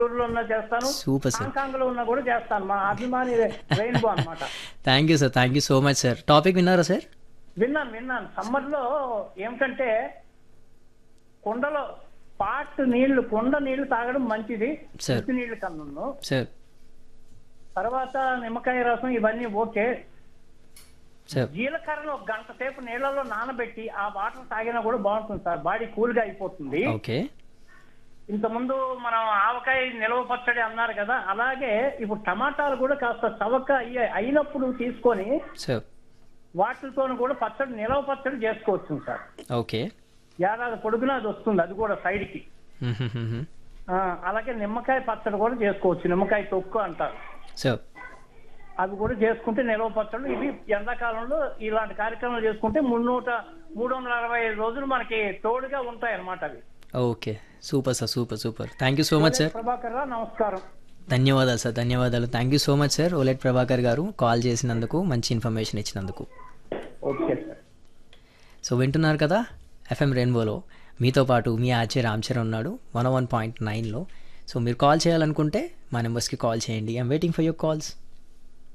ఊర్లో ఉన్నా చేస్తాను సూపర్ సార్ హాంకాంగ్ లో ఉన్నా కూడా చేస్తాను మా అభిమాని రెయిన్బో అన్నమాట thank you sir thank you so much sir topic విన్నారా సార్ విన్నాను విన్నాను సమ్మర్ లో ఏమిటంటే కుండలో పాట్ నీళ్లు కుండ నీళ్లు తాగడం మంచిది Sir. ఉత్తి నీళ్లు కన్ను సార్ తర్వాత నిమ్మకాయ రసం ఇవన్నీ ఓకే సార్ జీలకర్రను ఒక గంట సేపు నీళ్ళలో నానబెట్టి ఆ వాటర్ తాగినా కూడా బాగుంటుంది సార్ బాడీ కూల్ గా అయిపోతుంది ఓకే ఇంతకుముందు మనం ఆవకాయ నిలవ పచ్చడి అన్నారు కదా అలాగే ఇప్పుడు టమాటాలు కూడా కాస్త చవక అయ్యే అయినప్పుడు తీసుకొని సార్ వాటితో కూడా పచ్చడి నిలవ పచ్చడి చేసుకోవచ్చు సార్ ఓకే ఏడాది పొడుగునా అది వస్తుంది అది కూడా సైడ్ కి ఆ, అలాగే నిమ్మకాయ పచ్చడి కూడా చేసుకోవచ్చు నిమ్మకాయ తొక్కు అంటారు సార్ అవి కూడా చేసుకుంటే నిలవ పచ్చళ్ళు ఇవి ఎండాకాలంలో ఇలాంటి కార్యక్రమాలు చేసుకుంటే మున్నూట మూడు వందల అరవై ఐదు రోజులు మనకి తోడుగా ఉంటాయి అన్నమాట అవి okay super sir super super thank you so much sir Prabhakar Rao నమస్కారం ధన్యవాదాలు సార్ ధన్యవాదాలు thank you so much sir ఓలెట్ ప్రభాకర్ గారు కాల్ చేసినందుకు మంచి ఇన్ఫర్మేషన్ ఇచ్చినందుకు ఓకే సార్ సో వింటున్నారు కదా ఎఫ్ఎం రెయిన్బోలో మీతో పాటు మీ ఆచే రామ్ చరణ్ ఉన్నాడు వన్ వన్ పాయింట్ నైన్లో సో మీరు కాల్ చేయాలనుకుంటే మా నెంబర్స్కి కాల్ చేయండి I'm waiting for your calls